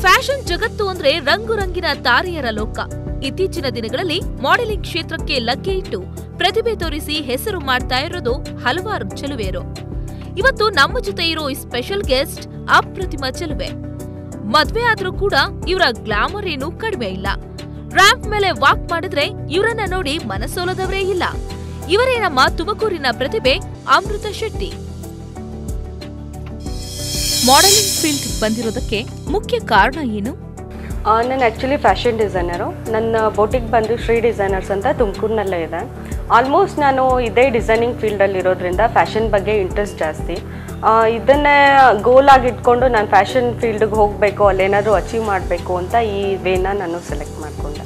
fashion ಜಗತ್ತು ಅಂದ್ರೆ ರಂಗು ರಂಗಿನ ತಾರೆಯರ ಲೋಕ ಇತ್ತೀಚಿನ ದಿನಗಳಲ್ಲಿ ಮಾಡೆಲಿಂಗ್ ಕ್ಷೇತ್ರಕ್ಕೆ ಲಗ್ಗೆ ಇಟ್ಟು ಪ್ರತಿಭೆ ತೋರಿಸಿ ಹೆಸರು ಮಾಡ್ತಾ ಇರೋದು ಹಲವಾರು ಚೆಲುವೆಯರು ಇವತ್ತು ನಮ್ಮ ಜೊತೆ ಇರೋ ಈ ಸ್ಪೆಷಲ್ ಗೆಸ್ಟ್ ಅಪ್ರತಿಮ ಚೆಲುವೆ ಮದ್ವೆ ಆದ್ರೂ ಕೂಡ ಇವರ ಗ್ಲಾಮರ್ ಏನು ಕಡಿಮೆ ಇಲ್ಲ ರ್ಯಾಂಪ್ ಮೇಲೆ ವಾಕ್ ಮಾಡಿದ್ರೆ ಇವರನ್ನ ನೋಡಿ ಮನಸೋಲದವರೇ ಇಲ್ಲ ಇವರೇ ನಮ್ಮ ತುಮಕೂರಿನ ಪ್ರತಿಭೆ ಅಮೃತ ಶೆಟ್ಟಿ ಮಾಡೆಲಿಂಗ್ ಫೀಲ್ಡ್ ಬಂದಿರೋದಕ್ಕೆ ಮುಖ್ಯ ಕಾರಣ ಏನು ನಾನು ಆ್ಯಕ್ಚುಲಿ ಫ್ಯಾಷನ್ ಡಿಸೈನರು ನನ್ನ ಬೋಟಿಗೆ ಬಂದು ಶ್ರೀ ಡಿಸೈನರ್ಸ್ ಅಂತ ತುಮಕೂರಿನಲ್ಲೇ ಇದೆ ಆಲ್ಮೋಸ್ಟ್ ನಾನು ಇದೇ ಡಿಸೈನಿಂಗ್ ಫೀಲ್ಡಲ್ಲಿ ಇರೋದ್ರಿಂದ ಫ್ಯಾಷನ್ ಬಗ್ಗೆ ಇಂಟ್ರೆಸ್ಟ್ ಜಾಸ್ತಿ ಆ, ಇದನ್ನೇ ಗೋಲ್ ಆಗಿ ಇಟ್ಕೊಂಡು ನಾನು ಫ್ಯಾಷನ್ ಫೀಲ್ಡಿಗೆ ಹೋಗಬೇಕು ಅಲ್ಲೇನಾದರೂ ಅಚೀವ್ ಮಾಡಬೇಕು ಅಂತ ಈ ವೇನ ನಾನು ಸೆಲೆಕ್ಟ್ ಮಾಡಿಕೊಂಡೆ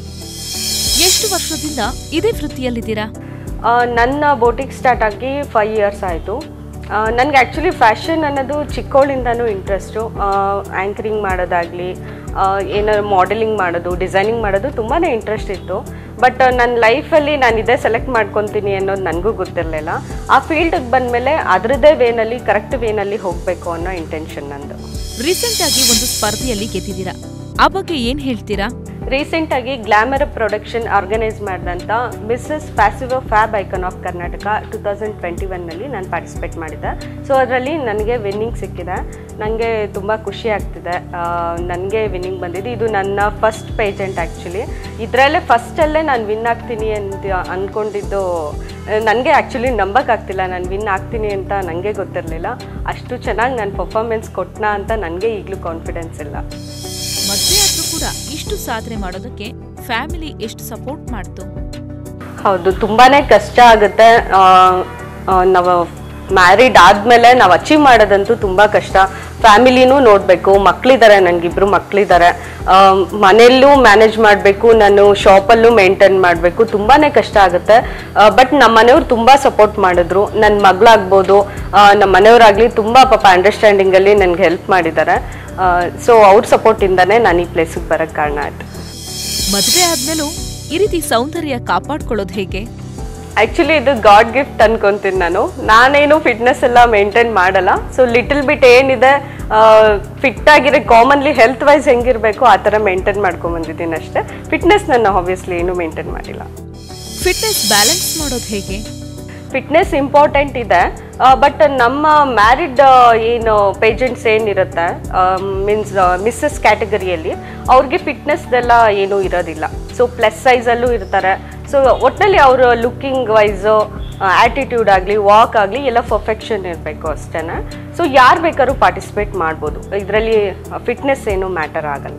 ಎಷ್ಟು ವರ್ಷದಿಂದ ಇದೇ ವೃತ್ತಿಯಲ್ಲಿದ್ದೀರಾ ಆ, ನನ್ನ ಬೋಟಿಕ್ ಸ್ಟಾರ್ಟ್ ಆಗಿ ಫೈವ್ ಇಯರ್ಸ್ ಆಯಿತು ನನಗೆ ಆ್ಯಕ್ಚುಲಿ ಫ್ಯಾಷನ್ ಅನ್ನೋದು ಚಿಕ್ಕವಳಿಂದನೂ ಇಂಟ್ರೆಸ್ಟು ಆ್ಯಂಕರಿಂಗ್ ಮಾಡೋದಾಗಲಿ ಏನಾದ್ರು ಮಾಡೆಲಿಂಗ್ ಮಾಡೋದು ಡಿಸೈನಿಂಗ್ ಮಾಡೋದು ತುಂಬಾ ಇಂಟ್ರೆಸ್ಟ್ ಇತ್ತು ಬಟ್ ನನ್ನ ಲೈಫಲ್ಲಿ ನಾನು ಇದೇ ಸೆಲೆಕ್ಟ್ ಮಾಡ್ಕೊತೀನಿ ಅನ್ನೋದು ನನಗೂ ಗೊತ್ತಿರಲಿಲ್ಲ ಆ ಫೀಲ್ಡಿಗೆ ಬಂದಮೇಲೆ ಅದರದ್ದೇ ವೇನಲ್ಲಿ ಕರೆಕ್ಟ್ ವೇನಲ್ಲಿ ಹೋಗಬೇಕು ಅನ್ನೋ ಇಂಟೆನ್ಷನ್ ನಂದು ರೀಸೆಂಟ್ ಆಗಿ ಒಂದು ಸ್ಪರ್ಧೆಯಲ್ಲಿ ಗೆದ್ದಿದ್ದೀರಾ ಆ ಬಗ್ಗೆ ಏನ್ ಹೇಳ್ತೀರಾ ರೀಸೆಂಟಾಗಿ ಗ್ಲಾಮರ್ ಪ್ರೊಡಕ್ಷನ್ ಆರ್ಗನೈಸ್ ಮಾಡಿದಂಥ ಮಿಸ್ಸಸ್ ಪ್ಯಾಸಿವೋ fab icon of Karnataka two thousand twenty ಒನ್ನಲ್ಲಿ ನಾನು ಪಾರ್ಟಿಸಿಪೇಟ್ ಮಾಡಿದ್ದೆ ಸೊ ಅದರಲ್ಲಿ ನನಗೆ ವಿನ್ನಿಂಗ್ ಸಿಕ್ಕಿದೆ ನನಗೆ ತುಂಬ ಖುಷಿ ಆಗ್ತಿದೆ ನನಗೆ ವಿನ್ನಿಂಗ್ ಬಂದಿದೆ ಇದು ನನ್ನ ಫಸ್ಟ್ ಪೇಜೆಂಟ್ ಆ್ಯಕ್ಚುಲಿ ಇದರಲ್ಲೇ ಫಸ್ಟಲ್ಲೇ ನಾನು ವಿನ್ ಆಗ್ತೀನಿ ಅಂತ ಅಂದ್ಕೊಂಡಿದ್ದು ನನಗೆ ಆ್ಯಕ್ಚುಲಿ ನಂಬಕ್ಕಾಗ್ತಿಲ್ಲ ನಾನು ವಿನ್ ಆಗ್ತೀನಿ ಅಂತ ನನಗೆ ಗೊತ್ತಿರಲಿಲ್ಲ ಅಷ್ಟು ಚೆನ್ನಾಗಿ ನಾನು ಪರ್ಫಾರ್ಮೆನ್ಸ್ ಕೊಟ್ಟನಾ ಅಂತ ನನಗೆ ಈಗಲೂ ಕಾನ್ಫಿಡೆನ್ಸ್ ಇಲ್ಲ ಮದ್ವೆ ಆದ್ರೂ ಕೂಡ ಇಷ್ಟು ಸಾಧನೆ ಮಾಡೋದಕ್ಕೆ ಫ್ಯಾಮಿಲಿ ಎಷ್ಟು ಸಪೋರ್ಟ್ ಮಾಡ್ತು ಹೌದು ತುಂಬಾನೇ ಕಷ್ಟ ಆಗುತ್ತೆ ಆ, ಆ, ನಾವು ಮ್ಯಾರಿಡ್ ಆದಮೇಲೆ ನಾವು ಅಚೀವ್ ಮಾಡೋದಂತೂ ತುಂಬ ಕಷ್ಟ ಫ್ಯಾಮಿಲಿನೂ ನೋಡಬೇಕು ಮಕ್ಕಳಿದ್ದಾರೆ ನನಗಿಬ್ರು ಮಕ್ಕಳಿದ್ದಾರೆ ಮನೆಯಲ್ಲೂ ಮ್ಯಾನೇಜ್ ಮಾಡಬೇಕು ನಾನು ಶಾಪಲ್ಲೂ ಮೇಂಟೈನ್ ಮಾಡಬೇಕು ತುಂಬಾ ಕಷ್ಟ ಆಗುತ್ತೆ ಬಟ್ ನಮ್ಮ ಮನೆಯವ್ರು ತುಂಬ ಸಪೋರ್ಟ್ ಮಾಡಿದ್ರು ನನ್ನ ಮಗಳಾಗ್ಬೋದು ನಮ್ಮ ಮನೆಯವರಾಗಲಿ ತುಂಬ ಪಾಪ ಅಂಡರ್ಸ್ಟ್ಯಾಂಡಿಂಗಲ್ಲಿ ನನಗೆ ಹೆಲ್ಪ್ ಮಾಡಿದ್ದಾರೆ ಸೊ ಅವ್ರ ಸಪೋರ್ಟಿಂದನೇ ನಾನು ಈ ಪ್ಲೇಸಿಗೆ ಬರೋಕ್ಕೆ ಕಾರಣ ಆಯಿತು ಮದ್ವೆ ಆದ್ಮೇಲೂ ಈ ರೀತಿ ಸೌಂದರ್ಯ ಕಾಪಾಡ್ಕೊಳ್ಳೋದು ಹೇಗೆ ಆಕ್ಚುಲಿ ಇದು ಗಾಡ್ ಗಿಫ್ಟ್ ಅನ್ಕೊಂತೀನಿ ನಾನು ನಾನೇನು ಫಿಟ್ನೆಸ್ ಎಲ್ಲ ಮೇಂಟೈನ್ ಮಾಡಲ್ಲ ಸೊ ಲಿಟಲ್ ಬಿಟ್ ಏನಿದೆ ಫಿಟ್ ಆಗಿರೋ ಕಾಮನ್ಲಿ ಹೆಲ್ತ್ ವೈಸ್ ಹೆಂಗಿರಬೇಕು ಆ ಥರ ಮೇಂಟೈನ್ ಮಾಡ್ಕೊಂಬಂದಿದ್ದೀನಿ ಅಷ್ಟೇ ಫಿಟ್ನೆಸ್ ನನ್ನ ಆಬ್ವಿಯಸ್ಲಿ ಏನು ಮೇಂಟೈನ್ ಮಾಡಿಲ್ಲ ಫಿಟ್ನೆಸ್ ಬ್ಯಾಲೆನ್ಸ್ ಮಾಡೋದು ಹೇಗೆ ಫಿಟ್ನೆಸ್ ಇಂಪಾರ್ಟೆಂಟ್ ಇದೆ ಬಟ್ ನಮ್ಮ ಮ್ಯಾರಿಡ್ ಏನು ಪೇಜೆಂಟ್ಸ್ ಏನಿರುತ್ತೆ ಮೀನ್ಸ್ ಮಿಸ್ಸಸ್ ಕ್ಯಾಟಗರಿಯಲ್ಲಿ ಅವ್ರಿಗೆ ಫಿಟ್ನೆಸ್ದೆಲ್ಲ ಏನೂ ಇರೋದಿಲ್ಲ ಸೊ ಪ್ಲಸ್ ಸೈಜಲ್ಲೂ ಇರ್ತಾರೆ ಸೊ ಒಟ್ಟಿನಲ್ಲಿ ಅವರು ಲುಕ್ಕಿಂಗ್ ವೈಸು ಆ್ಯಟಿಟ್ಯೂಡ್ ಆಗಲಿ ವಾಕ್ ಆಗಲಿ ಎಲ್ಲ ಪರ್ಫೆಕ್ಷನ್ ಇರಬೇಕು ಅಷ್ಟೇ ಸೊ ಯಾರು ಬೇಕಾದ್ರೂ ಪಾರ್ಟಿಸಿಪೇಟ್ ಮಾಡ್ಬೋದು ಇದರಲ್ಲಿ ಫಿಟ್ನೆಸ್ ಏನು ಮ್ಯಾಟರ್ ಆಗಲ್ಲ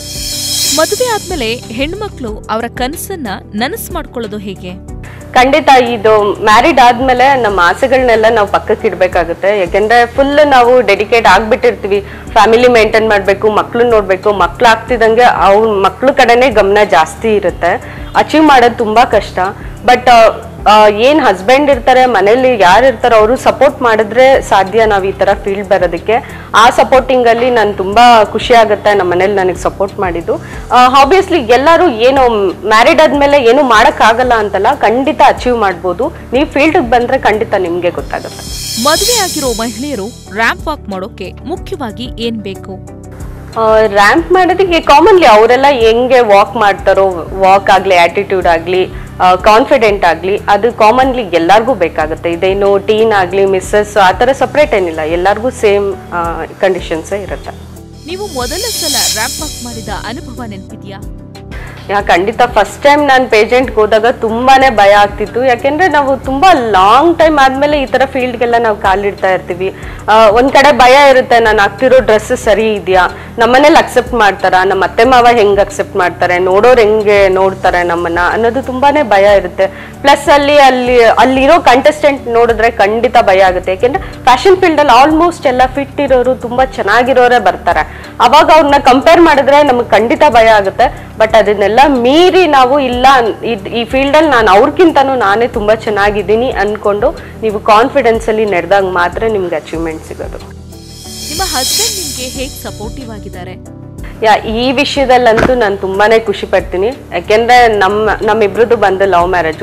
ಮದುವೆ ಆದ್ಮೇಲೆ ಹೆಣ್ಮಕ್ಳು ಅವರ ಕನಸನ್ನ ನನಸು ಮಾಡ್ಕೊಳ್ಳೋದು ಹೇಗೆ ಖಂಡಿತ ಇದು ಮ್ಯಾರಿಡ್ ಆದ್ಮೇಲೆ ನಮ್ಮ ಆಸೆಗಳನ್ನೆಲ್ಲ ನಾವು ಪಕ್ಕಕ್ಕೆ ಇಡಬೇಕಾಗುತ್ತೆ ಯಾಕೆಂದ್ರೆ ಫುಲ್ ನಾವು ಡೆಡಿಕೇಟ್ ಆಗ್ಬಿಟ್ಟಿರ್ತೀವಿ ಫ್ಯಾಮಿಲಿ ಮೇಂಟೈನ್ ಮಾಡಬೇಕು ಮಕ್ಳು ನೋಡಬೇಕು ಮಕ್ಳು ಆಗ್ತಿದಂಗೆ ಅವ್ರ ಮಕ್ಳ ಕಡೆನೇ ಗಮನ ಜಾಸ್ತಿ ಇರುತ್ತೆ ಅಚೀವ್ ಮಾಡೋದು ತುಂಬ ಕಷ್ಟ ಬಟ್ ಏನು ಹಸ್ಬೆಂಡ್ ಇರ್ತಾರೆ ಮನೇಲಿ ಯಾರು ಇರ್ತಾರೋ ಅವರು ಸಪೋರ್ಟ್ ಮಾಡಿದ್ರೆ ಸಾಧ್ಯ ನಾವು ಈ ಥರ ಫೀಲ್ಡ್ ಬರೋದಕ್ಕೆ ಆ ಸಪೋರ್ಟಿಂಗಲ್ಲಿ ನಾನು ತುಂಬ ಖುಷಿ ಆಗುತ್ತೆ ನಮ್ಮ ಮನೇಲಿ ನನಗೆ ಸಪೋರ್ಟ್ ಮಾಡಿದ್ದು ಆಬ್ವಿಯಸ್ಲಿ ಎಲ್ಲರೂ ಏನು ಮ್ಯಾರಿಡ್ ಆದಮೇಲೆ ಏನು ಮಾಡೋಕ್ಕಾಗಲ್ಲ ಅಂತಲ್ಲ ಖಂಡಿತ ಅಚೀವ್ ಮಾಡ್ಬೋದು ನೀವು ಫೀಲ್ಡಿಗೆ ಬಂದರೆ ಖಂಡಿತ ನಿಮಗೆ ಗೊತ್ತಾಗುತ್ತೆ ಮದುವೆ ಆಗಿರೋ ಮಹಿಳೆಯರು ರ್ಯಾಂಪ್ ವಾಕ್ ಮಾಡೋಕೆ ಮುಖ್ಯವಾಗಿ ಏನ್ ಬೇಕು ರ್ಯಾಂಪ್ ಮಾಡೋದಕ್ಕೆ ಕಾಮನ್ಲಿ ಅವರೆಲ್ಲ ಹೆಂಗೆ ವಾಕ್ ಮಾಡ್ತಾರೋ ವಾಕ್ ಆಗಲಿ ಆ್ಯಟಿಟ್ಯೂಡ್ ಆಗಲಿ ಕಾನ್ಫಿಡೆಂಟ್ ಆಗಲಿ ಅದು ಕಾಮನ್ಲಿ ಎಲ್ಲರಿಗೂ ಬೇಕಾಗುತ್ತೆ ಇದೇನು ಟೀನ್ ಆಗಲಿ ಮಿಸ್ಸಸ್ ಆ ಥರ ಸಪ್ರೇಟ್ ಏನಿಲ್ಲ ಎಲ್ಲರಿಗೂ ಸೇಮ್ ಕಂಡೀಷನ್ಸೇ ಇರುತ್ತೆ ನೀವು ಮೊದಲ ಸಲ ರ್ಯಾಂಪ್ ವಾಕ್ ಮಾಡಿದ ಅನುಭವ ನೆನಪಿದ್ಯಾ ಯಾ ಖಂಡಿತ ಫಸ್ಟ್ ಟೈಮ್ ನಾನು ಪೇಜೆಂಟ್ಗೆ ಹೋದಾಗ ತುಂಬಾನೇ ಭಯ ಆಗ್ತಿತ್ತು ಯಾಕೆಂದ್ರೆ ನಾವು ತುಂಬಾ ಲಾಂಗ್ ಟೈಮ್ ಆದ್ಮೇಲೆ ಈ ತರ ಫೀಲ್ಡ್ಗೆಲ್ಲ ನಾವು ಕಾಲಿಡ್ತಾ ಇರ್ತೀವಿ ಆ, ಒಂದ್ ಕಡೆ ಭಯ ಇರುತ್ತೆ ನಾನು ಹಾಕ್ತಿರೋ ಡ್ರೆಸ್ ಸರಿ ಇದೆಯಾ ನಮ್ಮನೇಲಿ ಅಕ್ಸೆಪ್ಟ್ ಮಾಡ್ತಾರಾ ನಮ್ಮ ಅತ್ತೆ ಮಾವ ಹೆಂಗ್ ಅಕ್ಸೆಪ್ಟ್ ಮಾಡ್ತಾರೆ ನೋಡೋರು ಹೆಂಗೆ ನೋಡ್ತಾರೆ ನಮ್ಮನ್ನ ಅನ್ನೋದು ತುಂಬಾನೇ ಭಯ ಇರುತ್ತೆ ಪ್ಲಸ್ ಅಲ್ಲಿ ಅಲ್ಲಿ ಅಲ್ಲಿರೋ ಕಂಟೆಸ್ಟೆಂಟ್ ನೋಡಿದ್ರೆ ಖಂಡಿತ ಭಯ ಆಗುತ್ತೆ ಯಾಕೆಂದ್ರೆ ಫ್ಯಾಷನ್ ಫೀಲ್ಡ್ ಅಲ್ಲಿ ಆಲ್ಮೋಸ್ಟ್ ಎಲ್ಲ ಫಿಟ್ ಇರೋರು ತುಂಬಾ ಚೆನ್ನಾಗಿರೋರೇ ಬರ್ತಾರೆ ಅವಾಗ ಅವ್ರನ್ನ ಕಂಪೇರ್ ಮಾಡಿದ್ರೆ ನಮಗೆ ಖಂಡಿತ ಭಯ ಆಗುತ್ತೆ ಬಟ್ ಅದನ್ನೆಲ್ಲ ಮೀರಿ ನಾವು ಇಲ್ಲ ಇದ್- ಈ ಫೀಲ್ಡಲ್ಲಿ ನಾನು ಅವ್ರಿಗಿಂತನೂ ನಾನೇ ತುಂಬ ಚೆನ್ನಾಗಿದ್ದೀನಿ ಅಂದ್ಕೊಂಡು ನೀವು ಕಾನ್ಫಿಡೆನ್ಸ್ ಅಲ್ಲಿ ನಡೆದಾಗ ಮಾತ್ರ ನಿಮ್ಗೆ ಅಚೀವ್ಮೆಂಟ್ ಸಿಗೋದು ನಿಮ್ಮ ಹಸ್ಬೆಂಡ್ ನಿಮ್ಗೆ ಹೇಗ್ ಸಪೋರ್ಟಿವ್ ಆಗಿದ್ದಾರೆ ಯಾ ಈ ವಿಷಯದಲ್ಲಂತೂ ನಾನು ತುಂಬಾನೇ ಖುಷಿ ಪಡ್ತೀನಿ ಯಾಕೆಂದ್ರೆ ನಮ್ಮ ನಮ್ಮಿಬ್ರದ್ದು ಬಂದು ಲವ್ ಮ್ಯಾರೇಜು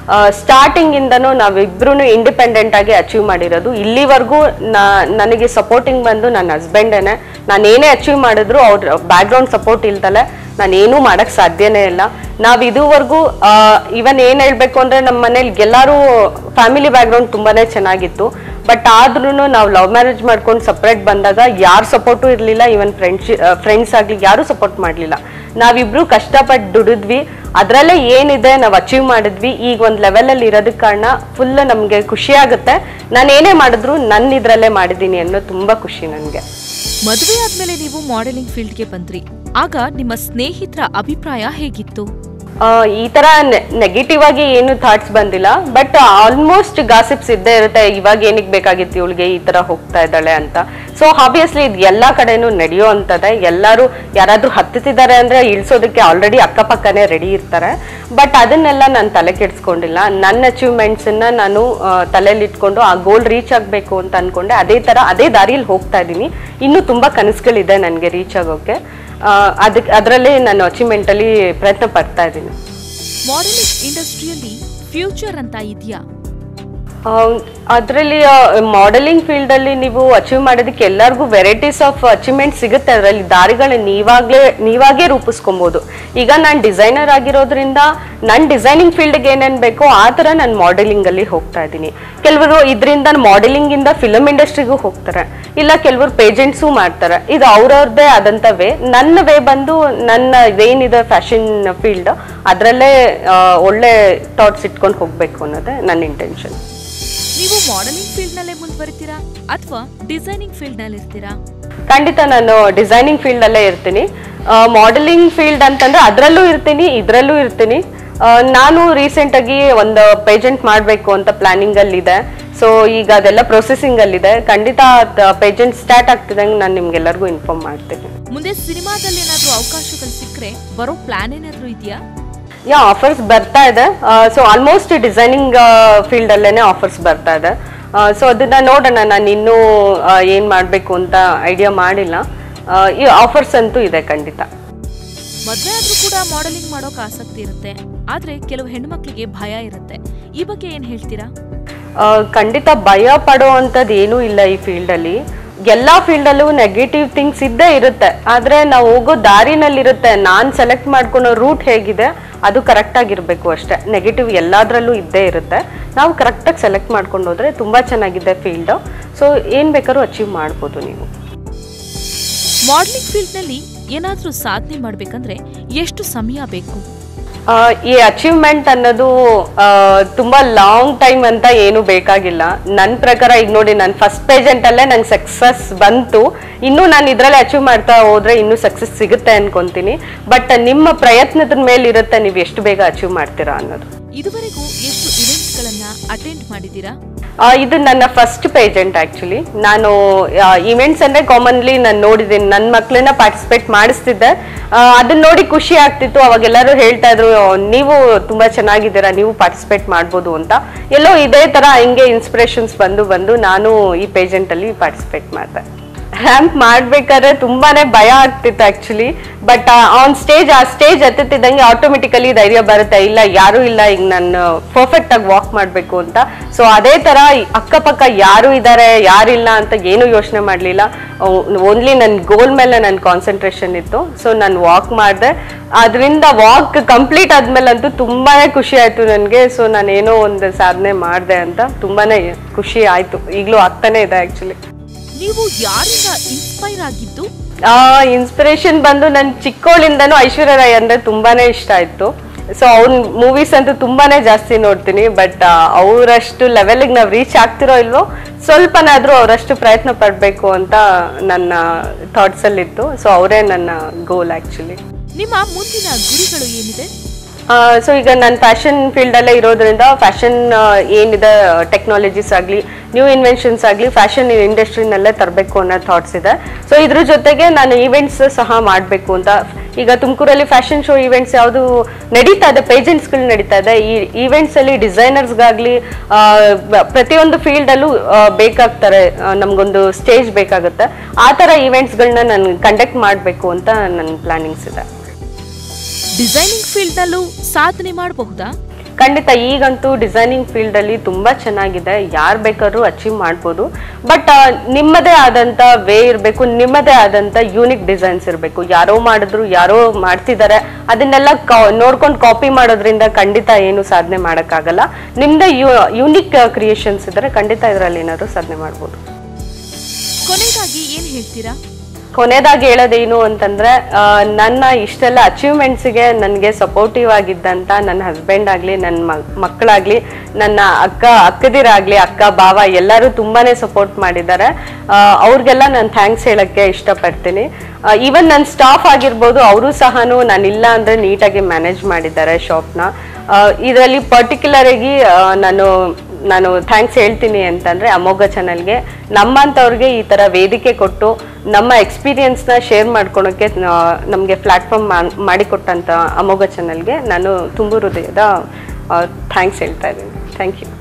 ಸ್ಟಾರ್ಟಿಂಗ್ ಇಂದನೂ ನಾವಿಬ್ರು ಇಂಡಿಪೆಂಡೆಂಟ್ ಆಗಿ ಅಚೀವ್ ಮಾಡಿರೋದು ಇಲ್ಲಿವರೆಗೂ ನನಗೆ ಸಪೋರ್ಟಿಂಗ್ ಬಂದು ನನ್ನ ಹಸ್ಬೆಂಡೇನೆ ನಾನು ಏನೇ ಅಚೀವ್ ಮಾಡಿದ್ರು ಅವ್ರ ಬ್ಯಾಕ್ಗ್ರೌಂಡ್ ಸಪೋರ್ಟ್ ಇಲ್ದಲೆ ನಾನು ಏನೂ ಮಾಡಕ್ ಸಾಧ್ಯನೇ ಇಲ್ಲ ನಾವ್ ಇದುವರೆಗೂ ಇವನ್ ಏನ್ ಹೇಳ್ಬೇಕು ಅಂದ್ರೆ ನಮ್ಮ ಮನೇಲಿ ಎಲ್ಲಾರು ಫ್ಯಾಮಿಲಿ ಬ್ಯಾಕ್ಗ್ರೌಂಡ್ ತುಂಬಾನೇ ಚೆನ್ನಾಗಿತ್ತು ಬಟ್ ಆದ್ರೂ ನಾವು ಲವ್ ಮ್ಯಾರೇಜ್ ಮಾಡ್ಕೊಂಡು ಸಪ್ರೇಟ್ ಬಂದಾಗ ಯಾರ ಸಪೋರ್ಟು ಇರಲಿಲ್ಲ ಇವನ್ ಫ್ರೆಂಡ್ಸ್ ಫ್ರೆಂಡ್ಸ್ ಆಗ್ಲಿ ಯಾರು ಸಪೋರ್ಟ್ ಮಾಡಲಿಲ್ಲ ನಾವಿಬ್ರು ಕಷ್ಟಪಟ್ಟು ದುಡಿದ್ವಿ ಅದರಲ್ಲೇ ಏನಿದೆ ನಾವು ಅಚೀವ್ ಮಾಡಿದ್ವಿ ಈಗ ಒಂದು ಲೆವೆಲಲ್ಲಿ ಇರೋದಕ್ಕೆ ಕಾರಣ ಫುಲ್ ನಮಗೆ ಖುಷಿ ಆಗುತ್ತೆ ನಾನು ಏನೇ ಮಾಡಿದ್ರು ನನ್ನ ಇದರಲ್ಲೇ ಮಾಡಿದ್ದೀನಿ ಅನ್ನೋ ತುಂಬಾ ಖುಷಿ ನನಗೆ ಮದುವೆ ಆದ್ಮೇಲೆ ನೀವು ಮಾಡೆಲಿಂಗ್ ಫೀಲ್ಡ್ಗೆ ಬಂದ್ರಿ ಆಗ ನಿಮ್ಮ ಸ್ನೇಹಿತರ ಅಭಿಪ್ರಾಯ ಹೇಗಿತ್ತು ಆ, ಈ ತರ ನೆಗೆಟಿವ್ ಆಗಿ ಏನು ಥಾಟ್ಸ್ ಬಂದಿಲ್ಲ ಬಟ್ ಆಲ್ಮೋಸ್ಟ್ ಗಾಸಿಪ್ಸ್ ಇದ್ದೇ ಇರುತ್ತೆ ಇವಾಗ ಏನಕ್ಕೆ ಬೇಕಾಗಿತ್ತು ಇವಳಿಗೆ ಈ ತರ ಹೋಗ್ತಾ ಇದ್ದಾಳೆ ಅಂತ ಸೊ ಆಬ್ವಿಯಸ್ಲಿ ಇದು ಎಲ್ಲಾ ಕಡೆನೂ ನಡೆಯೋ ಅಂತದೆ ಎಲ್ಲರೂ ಯಾರಾದ್ರೂ ಹತ್ತುತ್ತಿದ್ದಾರೆ ಅಂದ್ರೆ ಇಳಿಸೋದಕ್ಕೆ ಆಲ್ರೆಡಿ ಅಕ್ಕಪಕ್ಕನೇ ರೆಡಿ ಇರ್ತಾರೆ ಬಟ್ ಅದನ್ನೆಲ್ಲ ನಾನು ತಲೆ ಕೆಡಿಸ್ಕೊಂಡಿಲ್ಲ ನನ್ನ ಅಚೀವ್ಮೆಂಟ್ಸ್ ಅನ್ನ ನಾನು ತಲೆಯಲ್ಲಿ ಇಟ್ಕೊಂಡು ಆ ಗೋಲ್ ರೀಚ್ ಆಗಬೇಕು ಅಂತ ಅನ್ಕೊಂಡೆ ಅದೇ ತರ ಅದೇ ದಾರಿಯಲ್ಲಿ ಹೋಗ್ತಾ ಇದ್ದೀನಿ ಇನ್ನೂ ತುಂಬಾ ಕನಸುಗಳಿದೆ ನನಗೆ ರೀಚ್ ಆಗೋಕೆ ಅದಕ್ಕೆ ಅದರಲ್ಲೇ ನಾನು ಅಚೀವ್ಮೆಂಟ್ ಅಲ್ಲಿ ಪ್ರಯತ್ನ ಪಡ್ತಾ ಇದ್ದೀನಿ ಮಾಡೆಲಿಂಗ್ ಇಂಡಸ್ಟ್ರಿಯಲ್ಲಿ ಫ್ಯೂಚರ್ ಅಂತ ಇದೆಯಾ ಅದರಲ್ಲಿ ಮಾಡೆಲಿಂಗ್ ಫೀಲ್ಡ್ ಅಲ್ಲಿ ನೀವು ಅಚೀವ್ ಮಾಡೋದಕ್ಕೆ ಎಲ್ಲರಿಗೂ ವೆರೈಟೀಸ್ ಆಫ್ ಅಚೀವ್ಮೆಂಟ್ ಸಿಗುತ್ತೆ ಅದರಲ್ಲಿ ದಾರಿಗಳನ್ನ ನೀವಾಗ್ಲೇ ನೀವಾಗೇ ರೂಪಿಸ್ಕೊಬೋದು ಈಗ ನಾನು ಡಿಸೈನರ್ ಆಗಿರೋದ್ರಿಂದ ನನ್ನ ಡಿಸೈನಿಂಗ್ ಫೀಲ್ಡ್ಗೆ ಏನೇನು ಬೇಕೋ ಆ ಥರ ನಾನು ಮಾಡೆಲಿಂಗ್ ಅಲ್ಲಿ ಹೋಗ್ತಾ ಇದ್ದೀನಿ ಕೆಲವರು ಇದರಿಂದ ಮಾಡೆಲಿಂಗ್ ಇಂದ ಫಿಲಮ್ ಇಂಡಸ್ಟ್ರಿಗೂ ಹೋಗ್ತಾರೆ ಇಲ್ಲ ಕೆಲವರು ಪೇಜೆಂಟ್ಸು ಮಾಡ್ತಾರೆ ಇದು ಅವ್ರವ್ರದ್ದೇ ಆದಂಥ ವೇ ನನ್ನ ವೇ ಬಂದು ನನ್ನ ಇದೇನಿದೆ ಫ್ಯಾಷನ್ ಫೀಲ್ಡ್ ಅದರಲ್ಲೇ ಒಳ್ಳೆ ಥಾಟ್ಸ್ ಇಟ್ಕೊಂಡು ಹೋಗಬೇಕು ಅನ್ನೋದೇ ನನ್ನ ಇಂಟೆನ್ಷನ್ ನೀವು ಮಾಡೆಲಿಂಗ್ ಫೀಲ್ಡ್ ನಲ್ಲೇ ಮುಂದುವರಿತೀರಾ ಅಥವಾ ಡಿಸೈನಿಂಗ್ ಫೀಲ್ಡ್ ನಲ್ಲಿ ಇರ್ತೀರಾ ಖಂಡಿತ ನಾನು ಡಿಸೈನಿಂಗ್ ಫೀಲ್ಡ್ ಅಲ್ಲೇ ಇರ್ತೀನಿ ಮಾಡೆಲಿಂಗ್ ಫೀಲ್ಡ್ ಅಂತಂದ್ರೆ ಅದರಲ್ಲೂ ಇರ್ತೀನಿ ಇದರಲ್ಲೂ ಇರ್ತೀನಿ ಆ, ನಾನು ರೀಸೆಂಟ್ ಆಗಿ ಒಂದು ಪೇಜೆಂಟ್ ಮಾಡಬೇಕು ಅಂತ ಪ್ಲಾನಿಂಗ್ ಅಲ್ಲಿ ಇದೆ ಸೊ ಈಗ ಅದೆಲ್ಲ ಪ್ರೊಸೆಸಿಂಗ್ ಅಲ್ಲಿ ಇದೆ ಖಂಡಿತ ಪೇಜೆಂಟ್ ಸ್ಟಾರ್ಟ್ ಆಗ್ತಿದಂಗೆ ನಾನು ನಿಮ್ಗೆಲ್ಲರಿಗೂ ಇನ್ಫಾರ್ಮ್ ಮಾಡ್ತೀನಿ ಮುಂದೆ ಸಿನಿಮಾದಲ್ಲಿ ಏನಾದ್ರೂ ಅವಕಾಶಗಳು ಸಿಕ್ಕರೆ ಬರೋ ಪ್ಲಾನ್ ಏನಾದ್ರೂ ಇದೆಯಾ ಯಾ ಆಫರ್ಸ್ ಬರ್ತಾ ಇದೆ ಸೊ ಆಲ್ಮೋಸ್ಟ್ ಡಿಸೈನಿಂಗ್ ಫೀಲ್ಡ್ ಅಲ್ಲೇನೆ ಆಫರ್ಸ್ ಬರ್ತಾ ಇದೆ ಸೊ ಅದನ್ನ ನೋಡೋಣ ನಾನು ಇನ್ನೂ ಆ, ಏನ್ ಮಾಡಬೇಕು ಅಂತ ಐಡಿಯಾ ಮಾಡಿಲ್ಲ ಆ, ಈ ಆಫರ್ಸ್ ಅಂತೂ ಇದೆ ಖಂಡಿತ ಮದ್ವೆ ಆದ್ರೂ ಕೂಡ ಮಾಡೆಲಿಂಗ್ ಮಾಡೋಕ್ ಆಸಕ್ತಿ ಇರುತ್ತೆ ಆದ್ರೆ ಕೆಲವು ಹೆಣ್ಮಕ್ಳಿಗೆ ಭಯ ಇರುತ್ತೆ ಈ ಬಗ್ಗೆ ಏನ್ ಹೇಳ್ತೀರಾ ಆ, ಖಂಡಿತ ಭಯ ಪಡೋ ಅಂಥದ್ದು ಏನೂ ಇಲ್ಲ ಈ ಫೀಲ್ಡಲ್ಲಿ ಎಲ್ಲ ಫೀಲ್ಡಲ್ಲೂ ನೆಗೆಟಿವ್ ಥಿಂಗ್ಸ್ ಇದ್ದೇ ಇರುತ್ತೆ ಆದರೆ ನಾವು ಹೋಗೋ ದಾರಿನಲ್ಲಿರುತ್ತೆ ನಾನು ಸೆಲೆಕ್ಟ್ ಮಾಡ್ಕೊಳೋ ರೂಟ್ ಹೇಗಿದೆ ಅದು ಕರೆಕ್ಟಾಗಿರಬೇಕು ಅಷ್ಟೇ ನೆಗೆಟಿವ್ ಎಲ್ಲದರಲ್ಲೂ ಇದ್ದೇ ಇರುತ್ತೆ ನಾವು ಕರೆಕ್ಟಾಗಿ ಸೆಲೆಕ್ಟ್ ಮಾಡ್ಕೊಂಡು ಹೋದ್ರೆ ತುಂಬ ಚೆನ್ನಾಗಿದೆ ಫೀಲ್ಡು ಸೊ ಏನು ಬೇಕಾದ್ರೂ ಅಚೀವ್ ಮಾಡ್ಬೋದು ನೀವು ಮಾಡೆಲಿಂಗ್ ಫೀಲ್ಡ್ ನಲ್ಲಿ ಏನಾದ್ರೂ ಸಾಧನೆ ಮಾಡ್ಬೇಕಂದ್ರೆ ಎಷ್ಟು ಸಮಯ ಬೇಕು ಆ, ಈ ಅಚೀವ್ಮೆಂಟ್ ಅನ್ನೋದು ಆ, ತುಂಬಾ ಲಾಂಗ್ ಟೈಮ್ ಅಂತ ಏನು ಬೇಕಾಗಿಲ್ಲ ನನ್ನ ಪ್ರಕಾರ ಈಗ ನೋಡಿ ನಾನು ಫಸ್ಟ್ ಪೇಜೆಂಟ್ ಅಲ್ಲೇ ನಂಗೆ ಸಕ್ಸಸ್ ಬಂತು ಇನ್ನೂ ನಾನು ಇದರಲ್ಲೇ ಅಚೀವ್ ಮಾಡ್ತಾ ಹೋದ್ರೆ ಇನ್ನೂ ಸಕ್ಸಸ್ ಸಿಗುತ್ತೆ ಅನ್ಕೊಂತೀನಿ ಬಟ್ ನಿಮ್ಮ ಪ್ರಯತ್ನದ ಮೇಲೆ ಇರುತ್ತೆ ನೀವು ಎಷ್ಟು ಬೇಗ ಅಚೀವ್ ಮಾಡ್ತೀರಾ ಅನ್ನೋದು ಇದುವರೆಗೂ ಎಷ್ಟು ಇವೆಂಟ್ಸ್ ಗಳನ್ನ ಅಟೆಂಡ್ ಮಾಡಿದ್ದೀರಾ ಆ, ಇದು ನನ್ನ ಫಸ್ಟ್ ಪೇಜೆಂಟ್ ಆಕ್ಚುಲಿ ನಾನು ಇವೆಂಟ್ಸ್ ಅಂದ್ರೆ ಕಾಮನ್ಲಿ ನಾನು ನೋಡಿದ್ದೀನಿ ನನ್ನ ಮಕ್ಕಳನ್ನ ಪಾರ್ಟಿಸಿಪೇಟ್ ಮಾಡಿಸ್ತಿದ್ದೆ ಆ, ಅದನ್ನ ನೋಡಿ ಖುಷಿ ಆಗ್ತಿತ್ತು ಅವಾಗ ಎಲ್ಲರೂ ಹೇಳ್ತಾ ಇದ್ರು ನೀವು ತುಂಬಾ ಚೆನ್ನಾಗಿದ್ದೀರಾ ನೀವು ಪಾರ್ಟಿಸಿಪೇಟ್ ಮಾಡ್ಬೋದು ಅಂತ ಎಲ್ಲೋ ಇದೇ ತರ ಹಿಂಗೆ ಇನ್ಸ್ಪಿರೇಷನ್ಸ್ ಬಂದು ಬಂದು ನಾನು ಈ ಪೇಜೆಂಟ್ ಅಲ್ಲಿ ಪಾರ್ಟಿಸಿಪೇಟ್ ಮಾಡಿದೆ ರ್ಯಾಂಪ್ ಮಾಡ್ಬೇಕಾದ್ರೆ ತುಂಬಾನೇ ಭಯ ಆಗ್ತಿತ್ತು ಆಕ್ಚುಲಿ ಬಟ್ ಆನ್ ಸ್ಟೇಜ್ ಆ ಸ್ಟೇಜ್ ಹತ್ತುತ್ತಿದ್ದಂಗೆ ಆಟೋಮೆಟಿಕಲಿ ಧೈರ್ಯ ಬರುತ್ತೆ ಇಲ್ಲ ಯಾರು ಇಲ್ಲ ಈಗ ನಾನು ಪರ್ಫೆಕ್ಟ್ ಆಗಿ ವಾಕ್ ಮಾಡಬೇಕು ಅಂತ ಸೊ ಅದೇ ತರ ಈ ಅಕ್ಕಪಕ್ಕ ಯಾರು ಇದ್ದಾರೆ ಯಾರಿಲ್ಲ ಅಂತ ಏನು ಯೋಚನೆ ಮಾಡಲಿಲ್ಲ ಓನ್ಲಿ ನನ್ನ ಗೋಲ್ ಮೇಲೆ ನನ್ನ ಕಾನ್ಸಂಟ್ರೇಷನ್ ಇತ್ತು ಸೊ ನಾನು ವಾಕ್ ಮಾಡಿದೆ ಅದರಿಂದ ವಾಕ್ ಕಂಪ್ಲೀಟ್ ಆದ್ಮೇಲಂತೂ ತುಂಬಾನೇ ಖುಷಿ ಆಯ್ತು ನನಗೆ ಸೊ ನಾನು ಏನೋ ಒಂದು ಸಾಧನೆ ಮಾಡಿದೆ ಅಂತ ತುಂಬಾನೇ ಖುಷಿ ಆಯ್ತು ಈಗಲೂ ಆಗ್ತಾನೆ ಇದೆ ಆಕ್ಚುಲಿ ನೀವು ಯಾರಿಂದ ಇನ್ಸ್ಪೈರ್ ಆಗಿದ್ದು ಆ ಇನ್ಸ್ಪಿರೇಷನ್ ಬಂದು ನನ್ ಚಿಕ್ಕವಳಿಂದನೂ ಐಶ್ವರ್ಯ ರಾಯ್ ಅಂದ್ರೆ ತುಂಬಾನೇ ಇಷ್ಟ ಆಯ್ತು ಸೊ ಅವ್ರ ಮೂವೀಸ್ ಅಂತೂ ತುಂಬಾನೇ ಜಾಸ್ತಿ ನೋಡ್ತೀನಿ ಬಟ್ ಅವರಷ್ಟು ಲೆವೆಲ್ಗೆ ನಾವು ರೀಚ್ ಆಗ್ತಿರೋ ಇಲ್ವೋ ಸ್ವಲ್ಪನಾದ್ರೂ ಅವರಷ್ಟು ಪ್ರಯತ್ನ ಪಡಬೇಕು ಅಂತ ನನ್ನ ಥಾಟ್ಸ್ ಅಲ್ಲಿ ಇತ್ತು ಸೊ ಅವರೇ ನನ್ನ ಗೋಲ್ ಆಕ್ಚುಲಿ ನಿಮ್ಮ ಮುಂದಿನ ಗುರಿಗಳು ಏನಿದೆ ಸೊ ಈಗ ನಾನು ಫ್ಯಾಷನ್ ಫೀಲ್ಡಲ್ಲೇ ಇರೋದ್ರಿಂದ ಫ್ಯಾಷನ್ ಏನಿದೆ ಟೆಕ್ನಾಲಜೀಸ್ ಆಗಲಿ ನ್ಯೂ ಇನ್ವೆನ್ಷನ್ಸ್ ಆಗಲಿ ಫ್ಯಾಷನ್ ಇಂಡಸ್ಟ್ರಿನಲ್ಲೇ ತರಬೇಕು ಅನ್ನೋ ಥಾಟ್ಸ್ ಇದೆ ಸೊ ಇದ್ರ ಜೊತೆಗೆ ನಾನು ಈವೆಂಟ್ಸ್ ಸಹ ಮಾಡಬೇಕು ಅಂತ ಈಗ ತುಮಕೂರಲ್ಲಿ ಫ್ಯಾಷನ್ ಶೋ ಈವೆಂಟ್ಸ್ ಯಾವುದು ನಡೀತಾ ಇದೆ ಪೇಜೆಂಟ್ಸ್ಗಳು ನಡೀತಾ ಇದೆ ಈ ಈವೆಂಟ್ಸಲ್ಲಿ ಡಿಸೈನರ್ಸ್ಗಾಗಲಿ ಪ್ರತಿಯೊಂದು ಫೀಲ್ಡಲ್ಲೂ ಬೇಕಾಗ್ತಾರೆ ಆ, ನಮಗೊಂದು ಸ್ಟೇಜ್ ಬೇಕಾಗುತ್ತೆ ಆ ಥರ ಈವೆಂಟ್ಸ್ಗಳನ್ನ ನಾನು ಕಂಡಕ್ಟ್ ಮಾಡಬೇಕು ಅಂತ ನನ್ನ ಪ್ಲಾನಿಂಗ್ಸ್ ಇದೆ ಡಿಸೈನಿಂಗ್ ಫೀಲ್ಡ್ ನಲ್ಲೂ ಸಾಧನೆ ಮಾಡಬಹುದಾ ಖಂಡಿತ ಈಗಂತೂ ಡಿಸೈನಿಂಗ್ ಫೀಲ್ಡ್ ಅಲ್ಲಿ ತುಂಬಾ ಚೆನ್ನಾಗಿದೆ ಯಾರು ಬೇಕಾದ್ರೂ ಅಚೀವ್ ಮಾಡ್ಬೋದು ಬಟ್ ನಿಮ್ಮದೇ ಆದಂತ ವೇ ಇರಬೇಕು ನಿಮ್ಮದೇ ಆದಂತ ಯೂನಿಕ್ ಡಿಸೈನ್ಸ್ ಇರಬೇಕು ಯಾರೋ ಮಾಡಿದ್ರು ಯಾರೋ ಮಾಡ್ತಿದ್ದಾರೆ ಅದನ್ನೆಲ್ಲ ನೋಡ್ಕೊಂಡು ಕಾಪಿ ಮಾಡೋದ್ರಿಂದ ಖಂಡಿತ ಏನು ಸಾಧನೆ ಮಾಡೋಕ್ಕಾಗಲ್ಲ ನಿಮ್ದೇ ಯೂನಿಕ್ ಕ್ರಿಯೇಷನ್ಸ್ ಇದ್ರೆ ಖಂಡಿತ ಇದರಲ್ಲಿ ಏನಾದ್ರು ಸಾಧನೆ ಮಾಡ್ಬೋದು ಕೊನೆಯದಾಗಿ ಏನ್ ಹೇಳ್ತೀರಾ ಕೊನೆದಾಗಿ ಹೇಳೋದೇನು ಅಂತಂದ್ರೆ ಆ, ನನ್ನ ಇಷ್ಟೆಲ್ಲ ಅಚೀವ್ಮೆಂಟ್ಸ್ಗೆ ನನಗೆ ಸಪೋರ್ಟಿವ್ ಆಗಿದ್ದಂತ ನನ್ನ ಹಸ್ಬೆಂಡ್ ಆಗಲಿ ನನ್ನ ಮಕ್ಕಳಾಗ್ಲಿ ನನ್ನ ಅಕ್ಕ ಅಕ್ಕದಿರಾಗ್ಲಿ ಅಕ್ಕ ಭಾವ ಎಲ್ಲರೂ ತುಂಬಾನೇ ಸಪೋರ್ಟ್ ಮಾಡಿದ್ದಾರೆ ಆ, ಅವ್ರಿಗೆಲ್ಲ ನಾನು ಥ್ಯಾಂಕ್ಸ್ ಹೇಳಕ್ಕೆ ಇಷ್ಟಪಡ್ತೀನಿ ಈವನ್ ನನ್ನ ಸ್ಟಾಫ್ ಆಗಿರ್ಬೋದು ಅವರು ಸಹ ನಾನು ಇಲ್ಲ ಅಂದ್ರೆ ನೀಟಾಗಿ ಮ್ಯಾನೇಜ್ ಮಾಡಿದ್ದಾರೆ ಶಾಪ್ನ ಇದರಲ್ಲಿ ಪರ್ಟಿಕ್ಯುಲರ್ ಆಗಿ ಆ, ನಾನು ನಾನು ಥ್ಯಾಂಕ್ಸ್ ಹೇಳ್ತೀನಿ ಅಂತಂದ್ರೆ ಅಮೋಘ ಚಾನಲ್ಗೆ ನಮ್ಮಂಥವ್ರಿಗೆ ಈ ಥರ ವೇದಿಕೆ ಕೊಟ್ಟು ನಮ್ಮ ಎಕ್ಸ್ಪೀರಿಯನ್ಸ್ನ ಶೇರ್ ಮಾಡ್ಕೊಳಕ್ಕೆ ನಮಗೆ ಪ್ಲಾಟ್ಫಾರ್ಮ್ ಮಾಡಿಕೊಟ್ಟಂಥ ಅಮೋಘ ಚಾನಲ್ಗೆ ನಾನು ತುಂಬು ಹೃದಯದ ಥ್ಯಾಂಕ್ಸ್ ಹೇಳ್ತಾ ಇದ್ದೀನಿ ಥ್ಯಾಂಕ್ ಯು